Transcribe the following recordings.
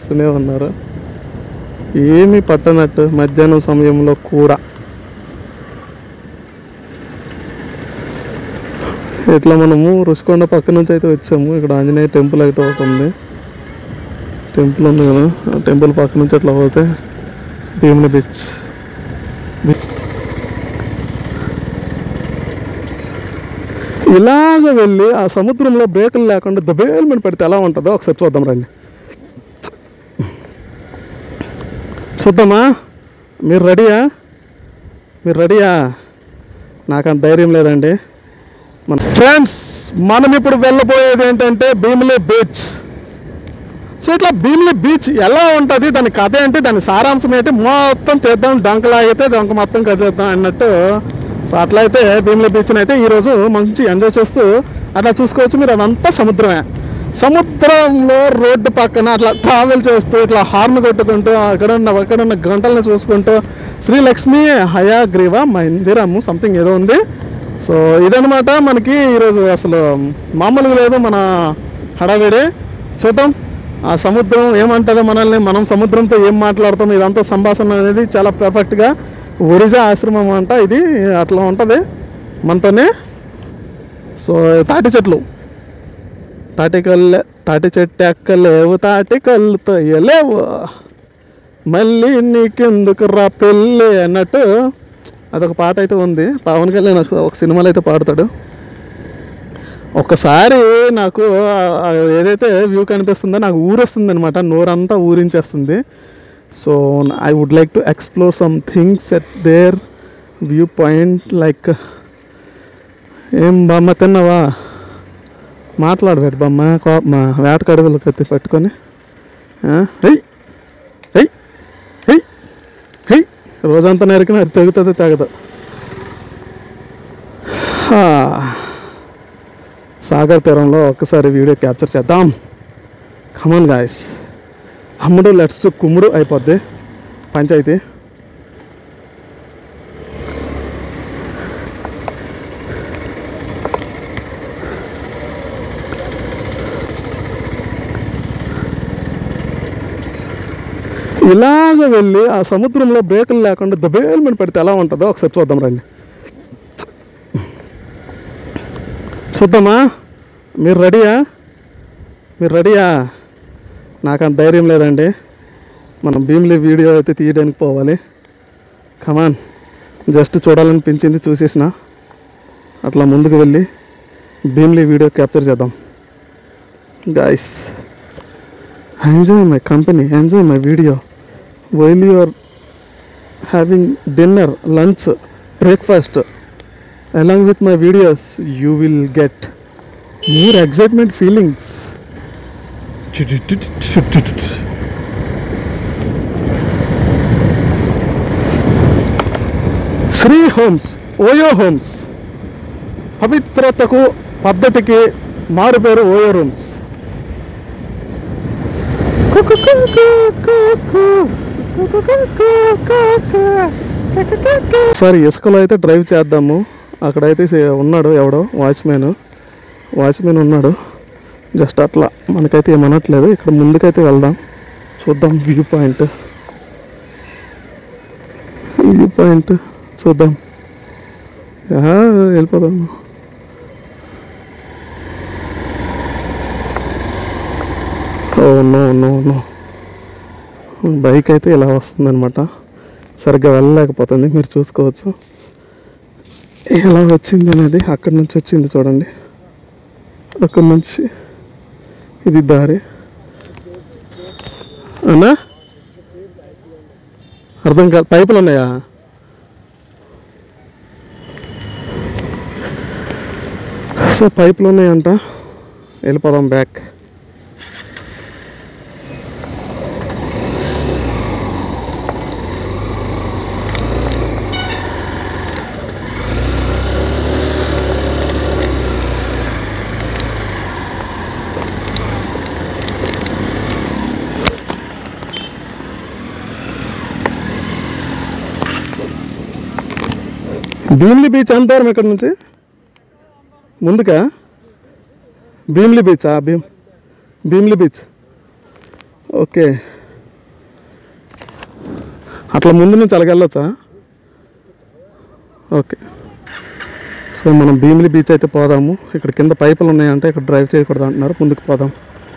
చేస్తూనే ఉన్నారు ఏమీ పట్టనట్టు మధ్యాహ్నం సమయంలో కూడా ఇట్లా మనము రుషికొండ పక్క నుంచి అయితే వచ్చాము ఇక్కడ ఆంజనేయ టెంపుల్ అయితే ఒకటి ఉంది టెంపుల్ ఉంది కదా ఆ టెంపుల్ పక్క నుంచి అట్లా పోతే భీముల బీచ్ ఇలాగ వెళ్ళి ఆ సముద్రంలో బ్రేకులు లేకుండా దబేల్మని పెడితే ఎలా ఉంటుందో ఒకసారి చూద్దాం రండి చూద్దామా మీరు రెడీయా మీరు రెడీయా నాకు అంత ధైర్యం లేదండి మన ఫ్రెండ్స్ మనం ఇప్పుడు వెళ్ళబోయేది ఏంటంటే భీమిలి బీచ్ సో ఇట్లా భీమిలి బీచ్ ఎలా ఉంటుంది దాని కథ ఏంటి దాని సారాంశం ఏంటి మొత్తం తీద్దాం డొంకలా అయితే డొంక మొత్తం కదేద్దాం అన్నట్టు సో అట్లయితే భీమిలి బీచ్ని అయితే ఈరోజు మంచి ఎంజాయ్ చేస్తూ అట్లా చూసుకోవచ్చు మీరు అదంతా సముద్రమే సముద్రంలో రోడ్డు పక్కన అట్లా ట్రావెల్ చేస్తూ ఇట్లా హార్న్ కొట్టుకుంటూ అక్కడున్న అక్కడున్న గంటలను చూసుకుంటూ శ్రీలక్ష్మి హయాగ్రీవ మందిరము సంథింగ్ ఏదో ఉంది సో ఇదనమాట మనకి ఈరోజు అసలు మామూలుగా లేదు మన హడావిడి చూద్దాం ఆ సముద్రం ఏమంటుందో మనల్ని మనం సముద్రంతో ఏం మాట్లాడతాం ఇదంతా సంభాషణ అనేది చాలా పర్ఫెక్ట్గా ఒరిజా ఆశ్రమం అంట ఇది అట్లా ఉంటుంది మనతోనే సో తాటి చెట్లు తాటి కల్లె తాటి చెట్టు ఎక్కలేవు తాటి కళ్ళు తొయ్యలేవు మళ్ళీ నీకెందుకు రా పెళ్ళి అన్నట్టు అదొక పాట అయితే ఉంది పవన్ కళ్యాణ్ ఒక- ఒక సినిమాలో అయితే పాడతాడు ఒక్కసారి నాకు ఆ- ఆ ఏదైతే వ్యూ కనిపిస్తుందో నాకు ఊరొస్తుంది అనమాట నోరంతా ఊరించేస్తుంది so I would like to explore some things at their view point like ఏం బామ్మ తిన్నావా మాట్లాడబెట్టు బొమ్మ కోపమా వేటకడుగులు కత్తి పట్టుకొని ఆ? హెయ్ హెయ్ హెయ్ హెయ్ రోజంతా నరికిన అది తెగుతుంది తెగదు హా. సాగర్ తీరంలో ఒక్కసారి వీడియో క్యాప్చర్ చేద్దాం కమన్ గాయస్ అమ్ముడు లెట్స్ కుమ్ముడు అయిపోద్ది పంచాయతీ ఇలాగ వెళ్ళి ఆ సముద్రంలో బ్రేకులు లేకుండా దబేల్మని పెడితే ఎలా ఉంటుందో ఒకసారి చూద్దాం రండి చూద్దామా మీరు రెడీయా మీరు రెడీయా నాకు అంత ధైర్యం లేదండి మనం భీమ్లీ వీడియో అయితే తీయడానికి పోవాలి కమాన్ జస్ట్ చూడాలనిపించింది చూసేసిన అట్లా ముందుకు వెళ్ళి భీమ్లీ వీడియో క్యాప్చర్ చేద్దాం guys enjoy my company enjoy my video while you are having dinner lunch breakfast along with my videos you will get more excitement feelings Sri homes OYO homes పవిత్రతకు పద్ధతికి మారు పేరు ఓయో రూమ్స్ ఒకసారి ఇసుకలో అయితే drive చేద్దాము అక్కడైతే సే- ఉన్నాడు ఎవడో వాచ్మెన్ వాచ్మెన్ ఉన్నాడు జస్ట్ అట్లా మనకైతే ఏమనట్లేదు ఇక్కడ ముందుకైతే వెళ్దాం చూద్దాం వ్యూ పాయింట్ వ్యూ పాయింట్ చూద్దాం యా, వెళ్ళిపోదాం oh no no no bike అయితే ఇలా వస్తుందన్నమాట సరిగ్గా వెళ్ళలేకపోతుంది మీరు చూసుకోవచ్చు ఎలా వచ్చింది అనేది అక్కడి నుంచి వచ్చింది చూడండి అక్కడి నుంచి ఇది దారి అన్నా అర్థం కాదు పైపులు ఉన్నాయా సో పైపులు ఉన్నాయంట వెళ్ళిపోదాం బ్యాక్ భీమ్లీ బీచ్ ఎంత దూరం ఇక్కడ నుంచి ముందుకా భీమ్లీ బీచా భీమ్ భీమ్లీ బీచ్ ఓకే అట్లా ముందు నుంచి అలాగ వెళ్ళొచ్చా ఓకే సో మనం భీమిలి బీచ్ అయితే పోదాము ఇక్కడ కింద పైపులు ఉన్నాయంటే ఇక్కడ డ్రైవ్ చేయకూడదు అంటున్నారు ముందుకు పోదాం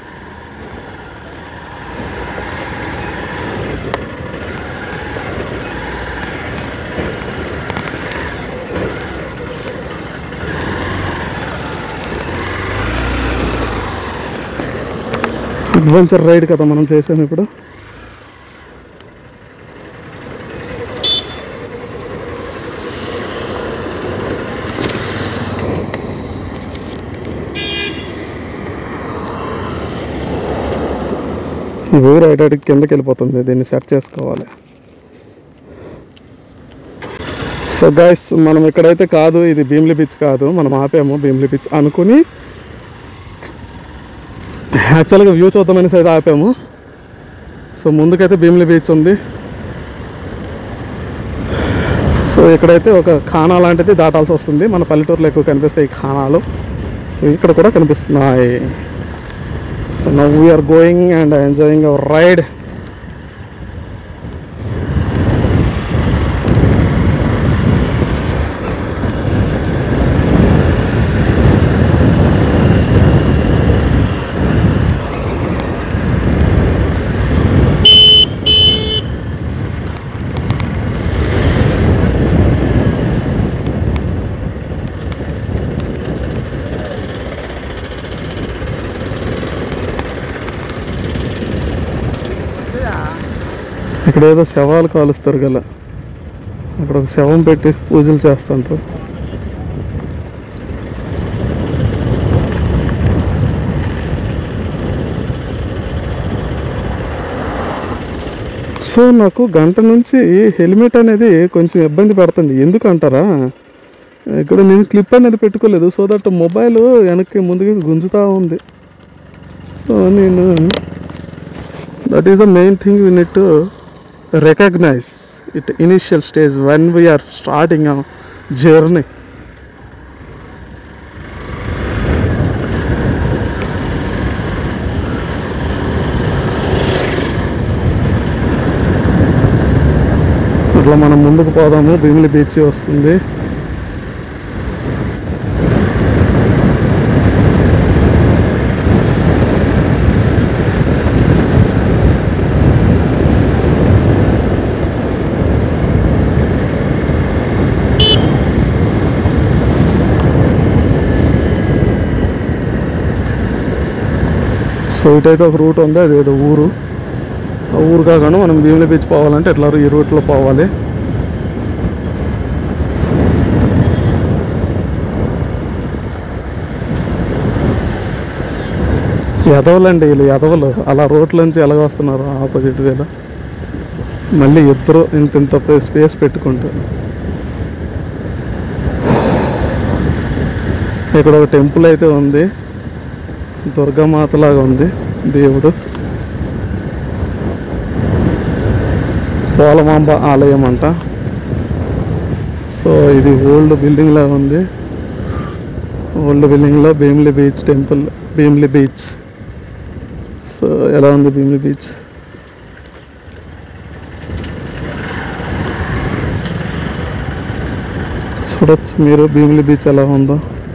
అడ్వెంచర్ రైడ్ కదా మనం చేసాము ఇప్పుడు ఈ ఊరు అడికి కిందకి వెళ్ళిపోతుంది దీన్ని సెట్ చేసుకోవాలి సో గైస్ మనం ఇక్కడైతే కాదు ఇది భీమిలి బీచ్ కాదు మనం ఆపాము భీమిలి బీచ్ అనుకుని యాక్చువల్గా వ్యూ చూద్దామనేసి అయితే ఆపాము సో ముందుకైతే భీమిలి బీచ్ ఉంది సో ఇక్కడైతే ఒక ఖానా లాంటిది దాటాల్సి వస్తుంది మన పల్లెటూరులో ఎక్కువ కనిపిస్తాయి ఈ ఖానాలు సో ఇక్కడ కూడా కనిపిస్తున్నాయి now we're going and enjoying our ride ఇక్కడ ఏదో శవాలు కాలుస్తారు గల అక్కడ ఒక శవం పెట్టేసి పూజలు చేస్తుంటారు సో నాకు గంట నుంచి హెల్మెట్ అనేది కొంచెం ఇబ్బంది పడుతుంది ఎందుకు అంటారా ఇక్కడ నేను క్లిప్ అనేది పెట్టుకోలేదు సో దట్ మొబైల్ వెనక్కి ముందుకి గుంజుతూ ఉంది సో నేను that is the main thing we need to recognise it initial stage when we're starting journey అట్లా మనం ముందుకు పోదాము భీమిలి బీచ్ వస్తుంది సో ఇటైతే ఒక రూట్ ఉంది అది ఏదో ఊరు ఆ ఊరు కాకుండా మనం భీమిలి బీచ్ పోవాలంటే ఇట్లా ఈ రూట్లో పోవాలి ఎదవలండి వీళ్ళు ఎదవలు అలా రోడ్లోంచి ఎలాగ వస్తున్నారు ఆపోజిట్ వేలో మళ్ళీ ఇద్దరు ఇంత ఇంత స్పేస్ పెట్టుకుంటారు ఇక్కడ ఒక టెంపుల్ అయితే ఉంది దుర్గామాత లాగా ఉంది దేవుడు పోలమాంబ ఆలయం అంట సో ఇది ఓల్డ్ బిల్డింగ్ లాగా ఉంది ఓల్డ్ బిల్డింగ్లో Bheemili beach temple Bheemili beach so ఎలా ఉంది భీమిలి బీచ్ చూడొచ్చు మీరు భీమిలి బీచ్ ఎలా ఉందో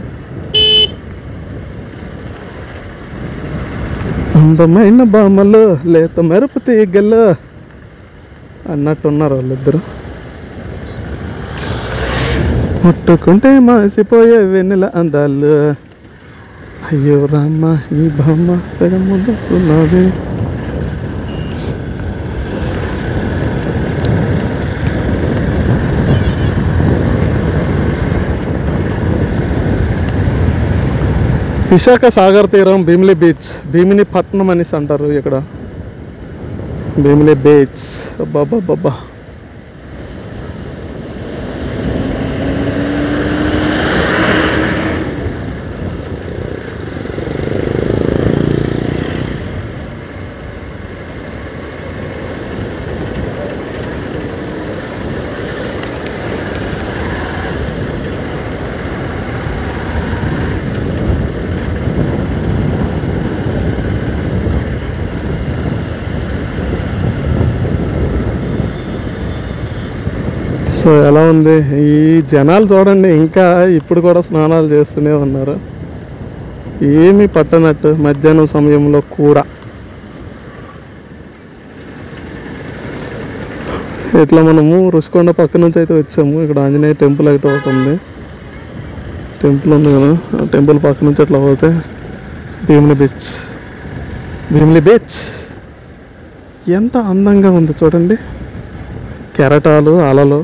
అందమైన బామలు లేత మెరుపు తీగలు అన్నట్టున్నారు వాళ్ళిద్దరు ముట్టుకుంటే మాసిపోయే వెన్నెల అందాలు అయ్యో రామ్మ ఈ బొమ్మ తెగ ముద్దస్తున్నది విశాఖ సాగర్ తీరం భీమిలి బీచ్ భీమిని పట్నం అనేసి అంటారు ఇక్కడ భీమిలి బీచ్ బాబా బాబా సో ఎలా ఉంది ఈ జనాలు చూడండి ఇంకా ఇప్పుడు కూడా స్నానాలు చేస్తూనే ఉన్నారు ఏమీ పట్టనట్టు మధ్యాహ్నం సమయంలో కూడా ఇట్లా మనము రుషికొండ పక్క నుంచి అయితే వచ్చాము ఇక్కడ ఆంజనేయ టెంపుల్ అయితే ఒకటి ఉంది టెంపుల్ ఉంది కదా ఆ టెంపుల్ పక్క నుంచి అట్లా పోతే భీమిలి బీచ్ భీమిలి బీచ్ ఎంత అందంగా ఉంది చూడండి కెరటాలు అలలు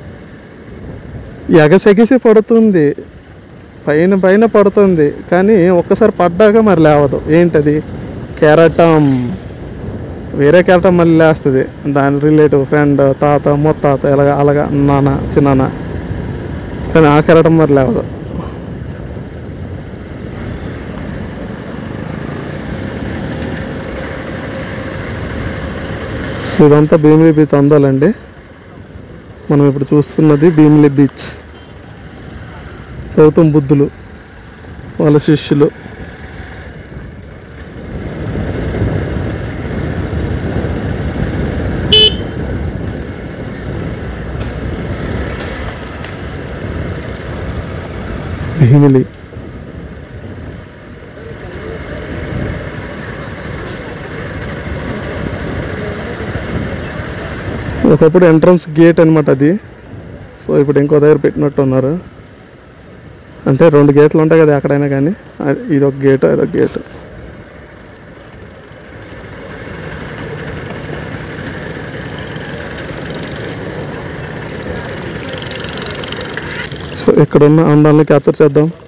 ఎగసెగిసి పడుతుంది పైన పైన పడుతుంది కానీ ఒక్కసారి పడ్డాక మరి లేవదు ఏంటది కెరటం వేరే కెరటం మళ్ళీ లేస్తుంది దాని రిలేటివ్ ఫ్రెండ్ తాత ముత్తాత ఎలాగ అలాగా నాన్న చిన్నాన్న కానీ ఆ కెరటం మరి లేవదు సో ఇదంతా భీమిలి బీచ్ అందాలండి మనం ఇప్పుడు చూస్తున్నది భీమిలి బీచ్ గౌతమ్ బుద్ధులు వాళ్ళ శిష్యులు భీమిలి ఒకప్పుడు ఎంట్రన్స్ గేట్ అనమాట అది సో ఇప్పుడు ఇంకో దగ్గర పెట్టినట్టు ఉన్నారు అంటే రెండు గేట్లు ఉంటాయి కదా ఎక్కడైనా కానీ అది- ఇది ఒక గేటు అదొక గేటు సో ఇక్కడున్న అందాలను క్యాప్చర్ చేద్దాం